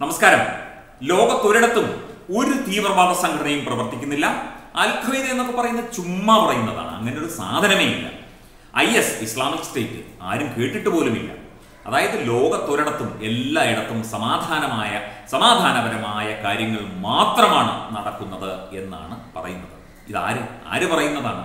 നമസ്കാരം ലോകത്തൊരിടത്തും ഒരു തീവ്രവാദ സംഘടനയും പ്രവർത്തിക്കുന്നില്ല അൽ ഖ്വയ്ദ എന്നൊക്കെ പറയുന്നത് ചുമ്മാ പറയുന്നതാണ് അങ്ങനെ ഒരു സാധനമേ ഇല്ല ഐ എസ് ഇസ്ലാമിക് സ്റ്റേറ്റ് ആരും കേട്ടിട്ട് പോലുമില്ല അതായത് ലോകത്തൊരിടത്തും എല്ലായിടത്തും സമാധാനമായ സമാധാനപരമായ കാര്യങ്ങൾ മാത്രമാണ് നടക്കുന്നത് എന്നാണ് പറയുന്നത് ഇതാര് ആര് പറയുന്നതാണ്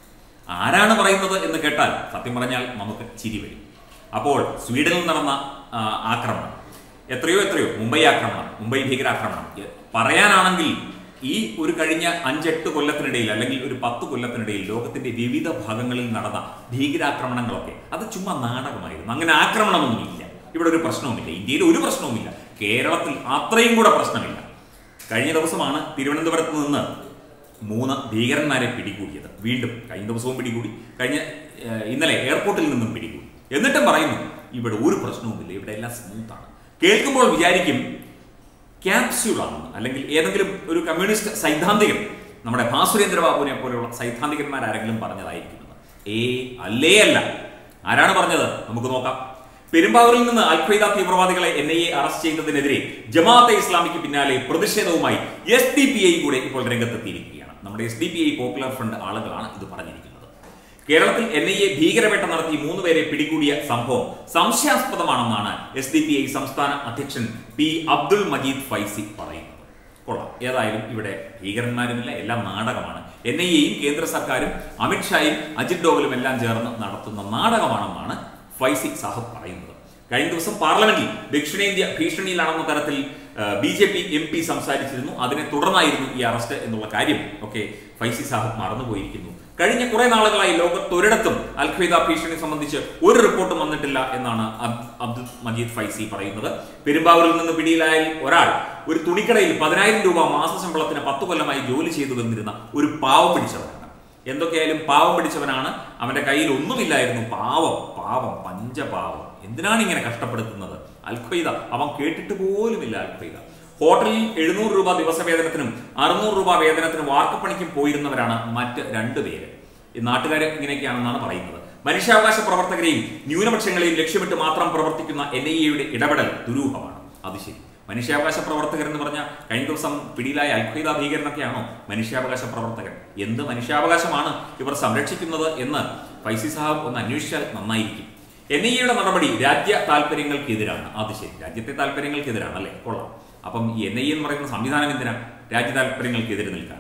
ആരാണ് പറയുന്നത് എന്ന് കേട്ടാൽ സത്യം പറഞ്ഞാൽ നമുക്ക് ചിരി വരും അപ്പോൾ സ്വീഡനിൽ നടന്ന ആ, ആക്രമണം എത്രയോ എത്രയോ മുംബൈ ആക്രമണം മുംബൈ ഭീകരാക്രമണം എ- പറയാനാണെങ്കിൽ ഈ ഒരു കഴിഞ്ഞ അഞ്ചെട്ട് കൊല്ലത്തിനിടയിൽ അല്ലെങ്കിൽ ഒരു പത്ത് കൊല്ലത്തിനിടയിൽ ലോകത്തിന്റെ വിവിധ ഭാഗങ്ങളിൽ നടന്ന ഭീകരാക്രമണങ്ങളൊക്കെ അത് ചുമ്മാ നാടകമായിരുന്നു അങ്ങനെ ആക്രമണമൊന്നുമില്ല ഇവിടെ ഒരു പ്രശ്നവുമില്ല ഇന്ത്യയിൽ ഒരു പ്രശ്നവുമില്ല കേരളത്തിൽ അത്രയും കൂടെ പ്രശ്നമില്ല കഴിഞ്ഞ ദിവസമാണ് തിരുവനന്തപുരത്ത് നിന്ന് മൂന്ന് ഭീകരന്മാരെ പിടികൂടിയത് വീണ്ടും കഴിഞ്ഞ ദിവസവും പിടികൂടി കഴിഞ്ഞ ഏഹ്, ഇന്നലെ എയർപോർട്ടിൽ നിന്നും പിടികൂടി എന്നിട്ടും പറയുന്നു ഇവിടെ ഒരു പ്രശ്നവുമില്ല ഇവിടെ എല്ലാം സ്മൂത്താണ് കേൾക്കുമ്പോൾ വിചാരിക്കും ക്യാപ്സ്യൂൾ ആണെന്ന് അല്ലെങ്കിൽ ഏതെങ്കിലും ഒരു കമ്മ്യൂണിസ്റ്റ് സൈദ്ധാന്തികൻ നമ്മുടെ ഭാസുരേന്ദ്ര ബാബുവിനെ പോലെയുള്ള സൈദ്ധാന്തികന്മാരാരെങ്കിലും പറഞ്ഞതായിരിക്കുന്നത് ഏ അല്ലേ അല്ല ആരാണ് പറഞ്ഞത് നമുക്ക് നോക്കാം പെരുമ്പാവൂരിൽ നിന്ന് അൽഖ്വയ്ദ തീവ്രവാദികളെ എൻ ഐ എ അറസ്റ്റ് ചെയ്തതിനെതിരെ ജമാഅത്തെ ഇസ്ലാമിക്ക് പിന്നാലെ പ്രതിഷേധവുമായി എസ് ഡി പി ഐ കൂടെ ഇപ്പോൾ രംഗത്തെത്തിയിരിക്കുകയാണ് നമ്മുടെ S D P I popular front ആളുകളാണ് ഇത് പറഞ്ഞിരിക്കുന്നത് കേരളത്തിൽ എൻ ഐ എ ഭീകരവേട്ട നടത്തി മൂന്നുപേരെ പിടികൂടിയ സംഭവം സംശയാസ്പദമാണെന്നാണ് എസ് ഡി പി ഐ സംസ്ഥാന അധ്യക്ഷൻ പി അബ്ദുൾ മജീദ് ഫൈസി പറയുന്നത് കൊള്ളാം ഏതായാലും ഇവിടെ ഭീകരന്മാരുമില്ല എല്ലാം നാടകമാണ് എൻ ഐ എയും കേന്ദ്ര സർക്കാരും അമിത്ഷായും അജിത് ഡോവലും എല്ലാം ചേർന്ന് നടത്തുന്ന നാടകമാണെന്നാണ് ഫൈസി സാഹബ് പറയുന്നത് കഴിഞ്ഞ ദിവസം പാർലമെന്റിൽ ദക്ഷിണേന്ത്യ ഭീഷണിയിലാണെന്ന തരത്തിൽ B J P M P സംസാരിച്ചിരുന്നു അതിനെ തുടർന്നായിരുന്നു ഈ അറസ്റ്റ് എന്നുള്ള കാര്യം ഒക്കെ ഫൈസി സാഹബ് മറന്നുപോയിരിക്കുന്നു കഴിഞ്ഞ കുറെ നാളുകളായി ലോകത്തൊരിടത്തും അൽ ഖ്വയ്ദ ഭീഷണി സംബന്ധിച്ച് ഒരു റിപ്പോർട്ടും വന്നിട്ടില്ല എന്നാണ് അബ്- അബ്ദുൽ മജീദ് ഫൈസി പറയുന്നത് പെരുമ്പാവൂരിൽ നിന്ന് പിടിയിലായ ഒരാൾ ഒരു തുണിക്കടയിൽ പതിനായിരം രൂപ മാസശമ്പളത്തിന് പത്ത് കൊല്ലമായി ജോലി ചെയ്തു വന്നിരുന്ന ഒരു പാവം പിടിച്ചവനാണ് എന്തൊക്കെയായാലും പാവം പിടിച്ചവനാണ് അവന്റെ കയ്യിൽ ഒന്നുമില്ലായിരുന്നു പാവം പാവം പഞ്ചപാവം എന്തിനാണ് ഇങ്ങനെ കഷ്ടപ്പെടുത്തുന്നത് അൽഖ്വയ്ദ അവൻ കേട്ടിട്ട് പോലുമില്ല അൽഖ്വയ്ദ ഹോട്ടലിൽ എഴുന്നൂറ് രൂപ ദിവസവേതനത്തിനും അറുന്നൂറ് രൂപ വേതനത്തിനും വാർക്കപ്പണിക്കും പോയിരുന്നവരാണ് മറ്റ് രണ്ടുപേര് ഈ നാട്ടുകാരെ ഇങ്ങനെയൊക്കെയാണെന്നാണ് പറയുന്നത് മനുഷ്യാവകാശ പ്രവർത്തകരെയും ന്യൂനപക്ഷങ്ങളെയും ലക്ഷ്യമിട്ട് മാത്രം പ്രവർത്തിക്കുന്ന എൻ ഐ എയുടെ ഇടപെടൽ ദുരൂഹമാണ് അത് ശരി മനുഷ്യാവകാശ പ്രവർത്തകർ എന്ന് പറഞ്ഞ കഴിഞ്ഞ ദിവസം പിടിയിലായ അൽഖ്വയ്ദ ഭീകരനൊക്കെയാണോ മനുഷ്യാവകാശ പ്രവർത്തകൻ എന്ത് മനുഷ്യാവകാശമാണ് ഇവർ സംരക്ഷിക്കുന്നത് എന്ന് ഫൈസി സാഹബ് ഒന്ന് അന്വേഷിച്ചാൽ നന്നായിരിക്കും എൻ ഐ എയുടെ നടപടി രാജ്യ താല്പര്യങ്ങൾക്കെതിരാണ് അത് ശരി രാജ്യത്തെ താല്പര്യങ്ങൾക്കെതിരാണ് അല്ലേ കൊള്ളാം അപ്പം ഈ എൻ ഐ എന്ന് പറയുന്ന സംവിധാനം എന്തിനാ രാജ്യ താല്പര്യങ്ങൾക്കെതിരെ നിൽക്കാനോ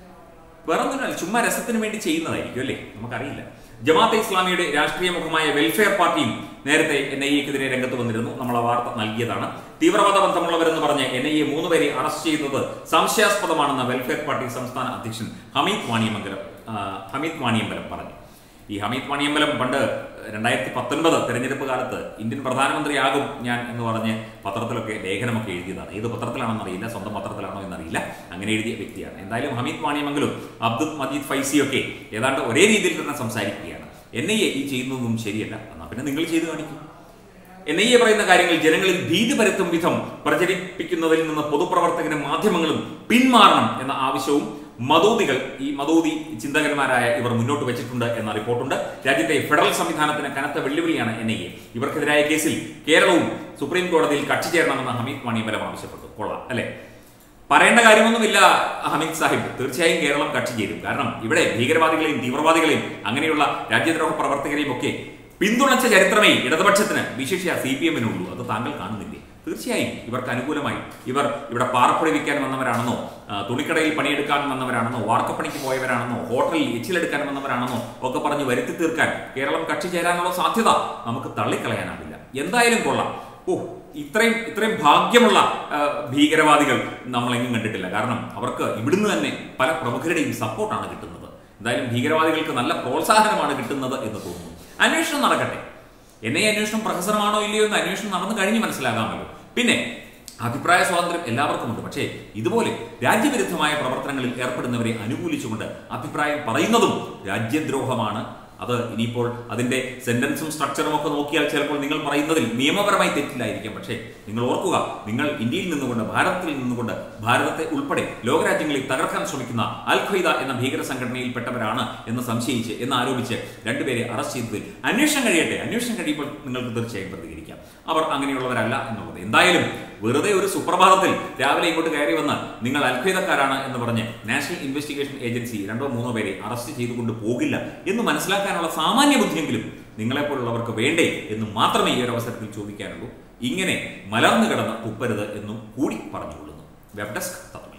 വേറെ ഒന്നുമില്ല ചുമ്മാ രസത്തിന് വേണ്ടി ചെയ്യുന്നതായിരിക്കും അല്ലേ നമുക്കറിയില്ല ജമാഅത്തെ ഇസ്ലാമിയുടെ രാഷ്ട്രീയ മുഖമായ വെൽഫെയർ പാർട്ടിയും നേരത്തെ എൻ ഐ എക്കെതിരെ രംഗത്ത് വന്നിരുന്നു നമ്മൾ ആ വാർത്ത നൽകിയതാണ് തീവ്രവാദ ബന്ധമുള്ളവരെന്ന് പറഞ്ഞ് എൻ ഐ എ മൂന്നുപേരെ അറസ്റ്റ് ചെയ്യുന്നത് സംശയാസ്പദമാണെന്ന് വെൽഫെയർ പാർട്ടി സംസ്ഥാന അധ്യക്ഷൻ ഹമീദ് വാണിയമ്പലം ആ, ഹമീദ് വാണിയമ്പലം പറഞ്ഞു ഈ ഹമീദ് വാണിയമ്പലം പണ്ട് രണ്ടായിരത്തി പത്തൊൻപത് തെരഞ്ഞെടുപ്പ് കാലത്ത് ഇന്ത്യൻ പ്രധാനമന്ത്രിയാകും ഞാൻ എന്ന് പറഞ്ഞ് പത്രത്തിലൊക്കെ ലേഖനമൊക്കെ എഴുതിയതാണ് ഏത് പത്രത്തിലാണെന്ന് അറിയില്ല സ്വന്തം പത്രത്തിലാണോ എന്നറിയില്ല അങ്ങനെ എഴുതിയ വ്യക്തിയാണ് എന്തായാലും ഹമീദ് വാണിയമംഗലും അബ്ദുൽ മജീദ് ഫൈസിയൊക്കെ ഏതാണ്ട് ഒരേ രീതിയിൽ തന്നെ സംസാരിക്കുകയാണ് എൻ ഐ എ ഈ ചെയ്യുന്നതൊന്നും ശരിയല്ല എന്നാൽ പിന്നെ നിങ്ങൾ ചെയ്ത് കാണിക്കും എൻ ഐ എ പറയുന്ന കാര്യങ്ങൾ ജനങ്ങളിൽ ഭീതി പരത്തും വിധം പ്രചരിപ്പിക്കുന്നതിൽ നിന്ന് പൊതുപ്രവർത്തകരും മാധ്യമങ്ങളും പിന്മാറണം എന്ന ആവശ്യവും മതൂതികൾ ഈ മതൂതി ചിന്തകന്മാരായ ഇവർ മുന്നോട്ട് വെച്ചിട്ടുണ്ട് എന്ന റിപ്പോർട്ടുണ്ട് രാജ്യത്തെ ഫെഡറൽ സംവിധാനത്തിന് കനത്ത വെല്ലുവിളിയാണ് എൻ ഐ എ ഇവർക്കെതിരായ കേസിൽ കേരളവും സുപ്രീം കോടതിയിൽ കക്ഷി ചേരണമെന്ന് ഹമീദ് മണിയമ്പലം ആവശ്യപ്പെട്ടു കൊള്ളാം അല്ലെ പറയേണ്ട കാര്യമൊന്നുമില്ല ഹമീദ് സാഹിബ് തീർച്ചയായും കേരളം കക്ഷി ചേരും കാരണം ഇവിടെ ഭീകരവാദികളെയും തീവ്രവാദികളെയും അങ്ങനെയുള്ള രാജ്യദ്രോഹ പ്രവർത്തകരെയും ഒക്കെ പിന്തുണച്ച ചരിത്രമേ ഇടതുപക്ഷത്തിന് വിശേഷ സി പി എമ്മിനുള്ളൂ അത് താങ്കൾ കാണുന്നില്ലേ തീർച്ചയായും ഇവർക്ക് അനുകൂലമായി ഇവർ ഇവിടെ പാറപ്പുഴ വിൽക്കാൻ വന്നവരാണെന്നോ ആ, തുണിക്കടയിൽ പണിയെടുക്കാൻ വന്നവരാണെന്നോ വാർക്കപ്പണിക്ക് പോയവരാണെന്നോ ഹോട്ടലിൽ എച്ചിലെടുക്കാൻ വന്നവരാണെന്നോ ഒക്കെ പറഞ്ഞ് വരുത്തി തീർക്കാൻ കേരളം കക്ഷി ചേരാനുള്ള സാധ്യത നമുക്ക് തള്ളിക്കളയാനാവില്ല എന്തായാലും കൊള്ളാം ഓ ഇത്രയും ഇത്രയും ഭാഗ്യമുള്ള ആ, ഭീകരവാദികൾ നമ്മളെങ്ങും കണ്ടിട്ടില്ല കാരണം അവർക്ക് ഇവിടുന്ന് തന്നെ പല പ്രമുഖരുടെയും സപ്പോർട്ടാണ് കിട്ടുന്നത് എന്തായാലും ഭീകരവാദികൾക്ക് നല്ല പ്രോത്സാഹനമാണ് കിട്ടുന്നത് എന്ന് തോന്നുന്നു അന്വേഷണം നടക്കട്ടെ എന്നെ അന്വേഷണം പ്രഹസനമാണോ ഇല്ലയോ എന്ന് അന്വേഷണം നടന്നു കഴിഞ്ഞ് മനസ്സിലാകാമല്ലോ പിന്നെ അഭിപ്രായ സ്വാതന്ത്ര്യം എല്ലാവർക്കും ഉണ്ട് പക്ഷേ ഇതുപോലെ രാജ്യവിരുദ്ധമായ പ്രവർത്തനങ്ങളിൽ ഏർപ്പെടുന്നവരെ അനുകൂലിച്ചുകൊണ്ട് അഭിപ്രായം പറയുന്നതും രാജ്യദ്രോഹമാണ് അത് ഇനിയിപ്പോൾ അതിന്റെ സെന്റൻസും സ്ട്രക്ചറും ഒക്കെ നോക്കിയാൽ ചിലപ്പോൾ നിങ്ങൾ പറയുന്നതിൽ നിയമപരമായി തെറ്റില്ലായിരിക്കാം പക്ഷേ നിങ്ങൾ ഓർക്കുക നിങ്ങൾ ഇന്ത്യയിൽ നിന്നുകൊണ്ട് ഭാരതത്തിൽ നിന്നുകൊണ്ട് ഭാരതത്തെ ഉൾപ്പെടെ ലോകരാജ്യങ്ങളിൽ തകർക്കാൻ ശ്രമിക്കുന്ന അൽ ഖ്വയ്ദ എന്ന ഭീകര സംഘടനയിൽപ്പെട്ടവരാണ് എന്ന് സംശയിച്ച് എന്ന് ആരോപിച്ച് രണ്ടുപേരെ അറസ്റ്റ് ചെയ്തതിൽ അന്വേഷണം കഴിയട്ടെ അന്വേഷണം കഴിയുമ്പോൾ നിങ്ങൾക്ക് തീർച്ചയായും പ്രതികരിക്കാം അവർ അങ്ങനെയുള്ളവരല്ല എന്നുള്ളത് എന്തായാലും വെറുതെ ഒരു സുപ്രഭാതത്തിൽ രാവിലെ ഇങ്ങോട്ട് കയറി വന്ന് നിങ്ങൾ അൽഖ്വയ്ദക്കാരാണ് എന്ന് പറഞ്ഞ് നാഷണൽ ഇൻവെസ്റ്റിഗേഷൻ ഏജൻസി രണ്ടോ മൂന്നോ പേരെ അറസ്റ്റ് ചെയ്തുകൊണ്ട് പോകില്ല എന്ന് മനസ്സിലാക്കാനുള്ള സാമാന്യ ബുദ്ധിയെങ്കിലും നിങ്ങളെപ്പോലുള്ളവർക്ക് വേണ്ടേ എന്ന് മാത്രമേ ഈ ഒരു അവസരത്തിൽ ചോദിക്കാനുള്ളൂ ഇങ്ങനെ മലർന്നു കിടന്ന് തുപ്പരുത് എന്നും കൂടി പറഞ്ഞുകൊള്ളുന്നു വെബ് ഡെസ്ക് തത്വമേ